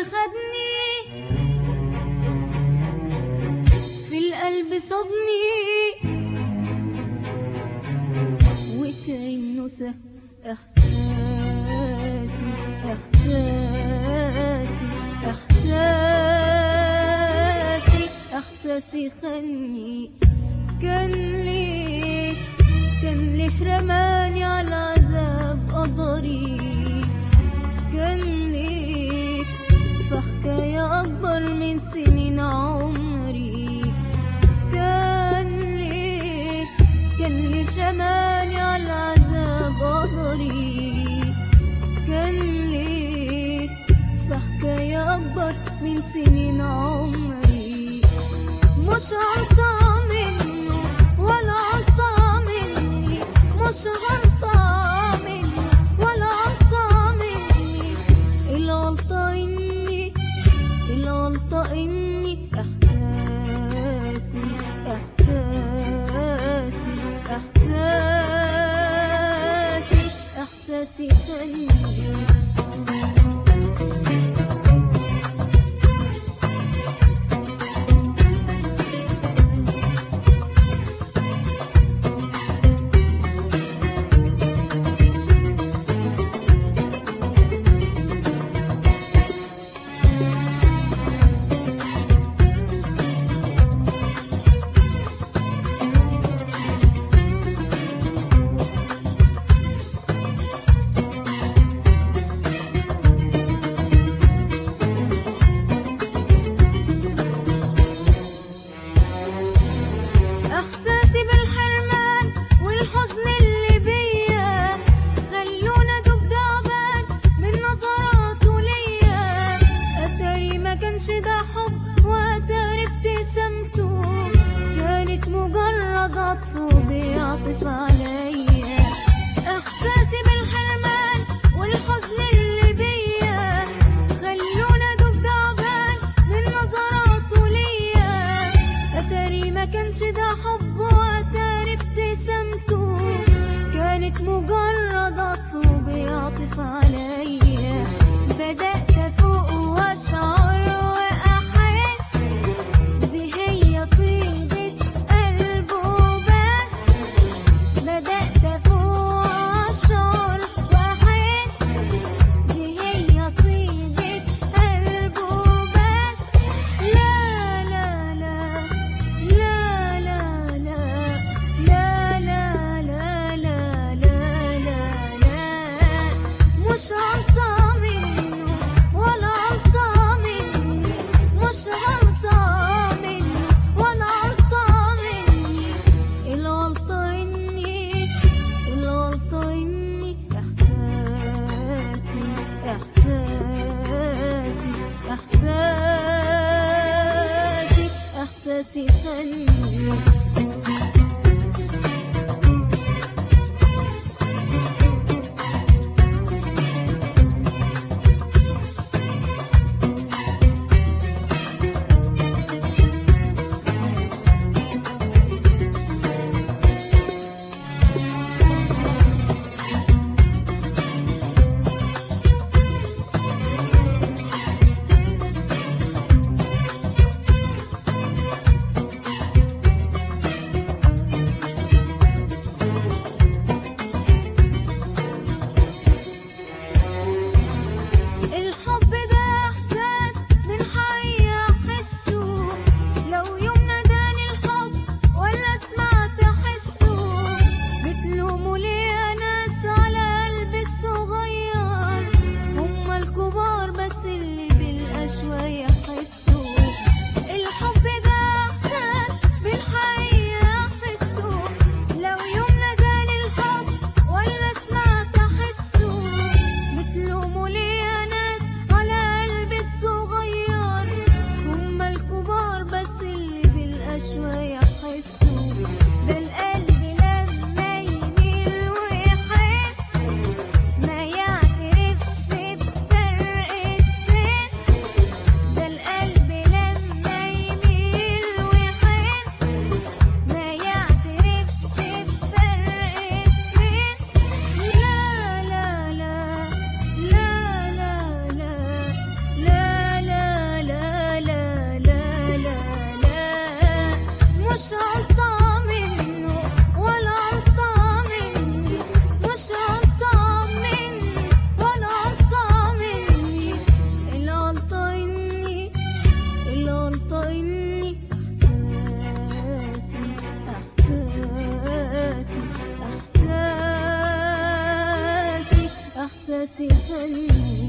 خدني في القلب صدني وكأنه سه إحساسي إحساسي إحساسي إحساسي خلني كان ليه كان ليه رماني على عذاب قدري كان ليه في حكاية أكبر من سنين عمري كان ليه كان ليه رماني على عذاب قدري كان ليه في حكاية أكبر من سنين عمري مش غلطة منه ولا غلطة مني مش غلطة منه ولا غلطة مني الغلطة إني الغلطة إني إحساسي إحساسي إحساسي إحساسي خلني احساسي بالحرمان والحزن اللي بيا خلونا دوب تعبان من نظراته ليا اتاري ما كانش ده حب واتاري ابتسامته كانت مجرد عطفه بيعطف عليا احساسي بالحرمان والحزن اللي بيا خلونا دوب تعبان من نظراته ليا اتاري ما كانش ده حب واتاري ابتسامته كانت مجرد عطفه بيعطف عليا بدأت أفوق وأشعر وأحس دي هي طيبة قلبه بس بدأت أفوق وأشعر وأحس دي هي طيبة قلبه بس لا لا لا لا لا لا لا لا لا لا لا لا لا مش غلطة الناس يغنوا